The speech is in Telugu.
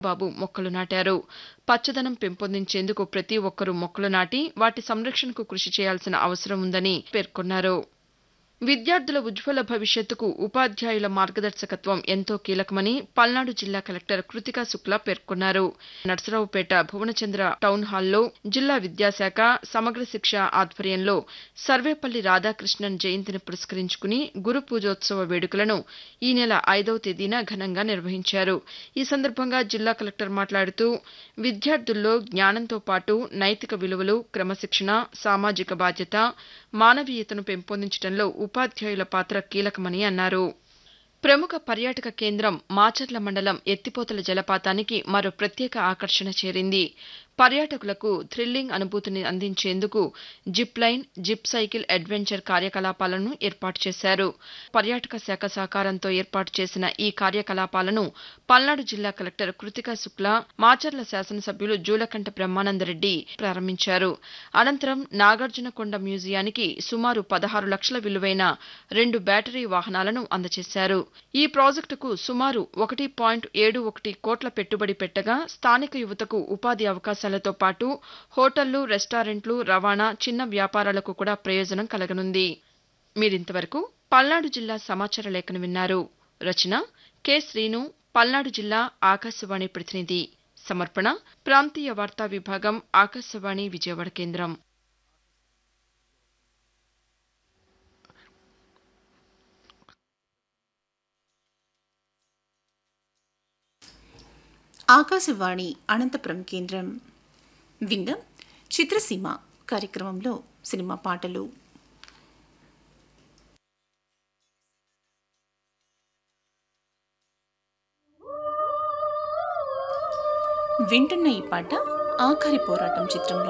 బాబు మొక్కలు నాటారు పచ్చదనం పెంపొందించేందుకు ప్రతి ఒక్కరూ మొక్కలు నాటి వాటి సంరక్షణకు కృషి చేయాల్సిన అవసరం ఉందని పేర్కొన్నారు విద్యార్థుల ఉజ్వల భవిష్యత్తుకు ఉపాధ్యాయుల మార్గదర్శకత్వం ఎంతో కీలకమని పల్నాడు జిల్లా కలెక్టర్ కృతికా శుక్లా పేర్కొన్నారు నర్సరావుపేట భువనచంద్ర టౌన్ హాల్లో జిల్లా విద్యాశాఖ సమగ్ర శిక్ష ఆధ్వర్యంలో సర్వేపల్లి రాధాకృష్ణన్ జయంతిని పురస్కరించుకుని గురు పూజోత్సవ వేడుకలను ఈ నెల ఐదవ తేదీన ఘనంగా నిర్వహించారు ఈ సందర్భంగా జిల్లా కలెక్టర్ మాట్లాడుతూ విద్యార్థుల్లో జ్ఞానంతో పాటు నైతిక విలువలు క్రమశిక్షణ సామాజిక బాధ్యత మానవీయతను పెంపొందించడంలో ఉపాధ్యాయుల పాత్ర కీలకమని అన్నారు ప్రముఖ పర్యాటక కేంద్రం మాచర్ల మండలం ఎత్తిపోతల జలపాతానికి మరో ప్రత్యేక ఆకర్షణ చేరింది పర్యాటకులకు థ్రిల్లింగ్ అనుభూతిని అందించేందుకు zip line zip cycle adventure కార్యకలాపాలను ఏర్పాటు చేశారు పర్యాటక శాఖ సహకారంతో ఏర్పాటు చేసిన ఈ కార్యకలాపాలను పల్నాడు జిల్లా కలెక్టర్ కృతికా శుక్లా మాచర్ల శాసనసభ్యులు జూలకంఠ బ్రహ్మానందరెడ్డి ప్రారంభించారు అనంతరం నాగార్జునకొండ మ్యూజియానికి సుమారు పదహారు లక్షల విలువైన రెండు బ్యాటరీ వాహనాలను అందజేశారు ఈ ప్రాజెక్టుకు సుమారు ఒకటి పాయింట్ ఏడు ఒకటి కోట్ల పెట్టుబడి పెట్టగా స్థానిక యువతకు ఉపాధి అవకాశాలతో పాటు హోటళ్లు రెస్టారెంట్లు రవాణా చిన్న వ్యాపారాలకు కూడా ప్రయోజనం కలగనుంది మీరింతవరకు పల్నాడు జిల్లా సమాచార లేఖను విన్నారు రచన కె శ్రీను పల్నాడు జిల్లా ఆకాశవాణి ప్రతినిధి సమర్పణ ప్రాంతీయ వార్తా విభాగం ఆకాశవాణి విజయవాడ కేంద్రం ఆకాశవాణి అనంతపురం కేంద్రం విందం చిత్రసీమ కార్యక్రమంలో సినిమా పాటలు వింటున్న ఈ పాట ఆఖరి పోరాటం చిత్రంలో